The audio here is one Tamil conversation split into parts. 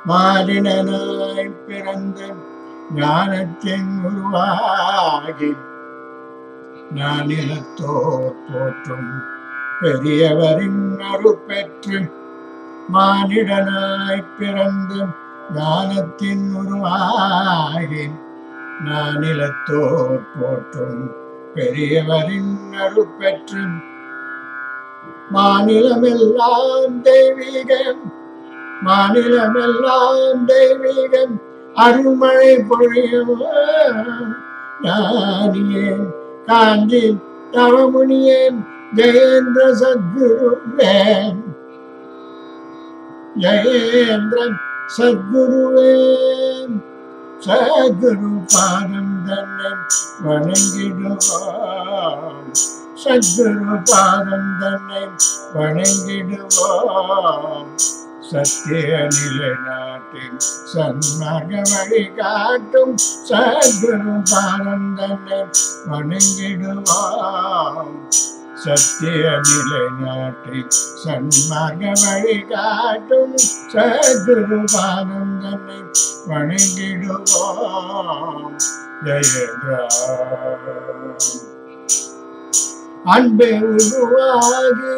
மாறினாய் பிறந்து ஞானத்தின் உருவாகி நானிலத்தோர் போற்றும் பெரியவரின் அருட்பெற்று மானிடனாய் பிறந்து ஞானத்தின் உருவாகி நானிலத்தோர் போற்றும் பெரியவரின் அருட்பெற்று மாநிலமெல்லாம் தெய்வீகம் மாநிலமெல்லாம் தெய்வீகம் அருள்மழை பொழியும் ஞானியே காஞ்சி தவமுனியே ஜெயேந்திர சத்குருவே ஜெயேந்திர சத்குருவே சத்குரு பாதம் தன்னை வணங்கிடுவாம் சத்குரு பாதம் தன்னை வணங்கிடுவாம் சத்திய நிலை நாட்டின் சன்மார்க்க வழி காட்டும் சத்குரு பாதம் தன்னை வணங்கிடுவாம் சத்திய நிலை நாட்டின் சன்மார்க்க வழி காட்டும் சத்குரு பாதம் தன்னை வணங்கிடுவாம் ஜெயேந்திரா அன்பே உருவாகி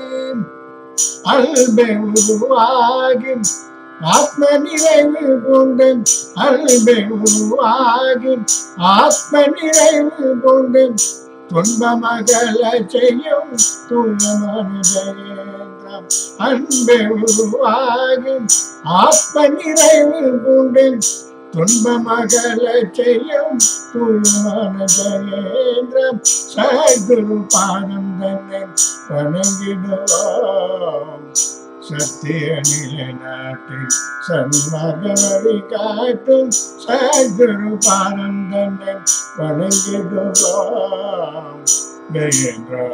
அல்பே உருவாகி ஆத்ம நிறைவு கொண்டு அல்பே உருவாகி ஆத்ம நிறைவு கொண்டு துன்பமகல செய்யும் தூயமான ஜெயேந்திரம் அன்பே உருவாகி ஆத்ம நிறைவு கொண்டு துன்பமகல செய்யும் தூயமான ஜெயேந்திரம் சகுரு பாதம் தன்னை வணங்கிடுவோம் சத்திய நிலை நாட்டில் சன்மாக வழி காட்டும் சகுரு பாதம் தன்னை வணங்கிடுவோம் ஜெயேந்திரா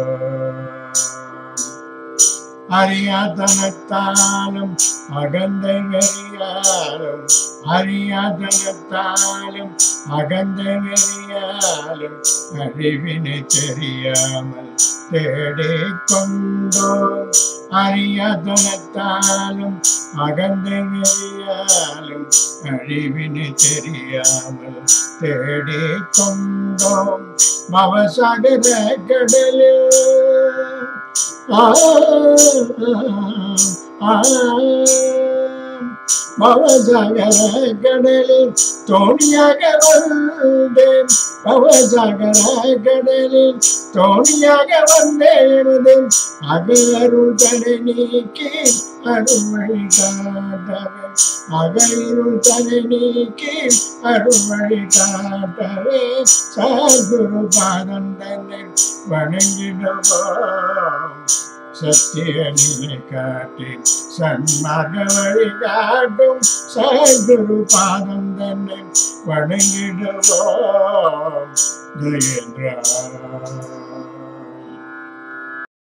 அறியாதனத்தாலும் அகந்தை வெறியாலும் அறியாதனத்தாலும் அகந்தை வெறியாலும் அறிவினை தெரியாமல் தேடிக் கொண்டோம் அறியாதனத்தாலும் அகந்தை வெறியாலும் அறிவினை தெரியாமல் தேடிக் கொண்டோம் மவசகர கடலில் பவசாகர கடலில் தோணியாக வந்தேன் பவசாகர கடலில் தோணியாக வந்தேன் அகருள் தடை நீக்கி அருள்வழி காட்டவே அகருள் தடை நீக்கி அருள்வழி காட்டவே சகுரு பாதம் தன்னை வணங்கிடுவோம் சத்திய நிலை காட்டி சன்மார்க்க வழி காட்டும் சகுரு பாதம் தன்னை வணங்கிடுவோம் ஜெயேந்திரா